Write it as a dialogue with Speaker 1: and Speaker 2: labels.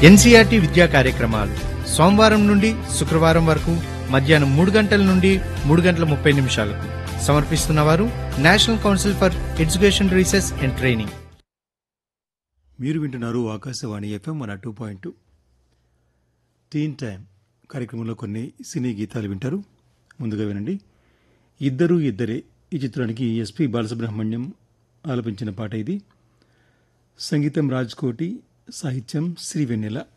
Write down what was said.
Speaker 1: NCERT విద్యా కార్యక్రమాలు సోమవారం నుండి శుక్రవారం వరకు మధ్యాహ్నం మూడు గంటల నుండి మూడు గంటల ముప్పై నిమిషాలకు సమర్పిస్తున్నవారు national council for education research and training
Speaker 2: మీరు వింటున్నారు Akashvani FM one two point two teen time కార్యక్రమంలో కొన్ని సినీ గీతాలు వింటారు ముందుగా వినండి ఇద్దరు ఇద్దరే ఈ చిత్రానికి ఎస్పి బాలసుబ్రహ్మణ్యం ఆలపించిన పాట ఇది సంగీతం రాజ్ కోటి సాహిత్యం శ్రీ వెన్నెల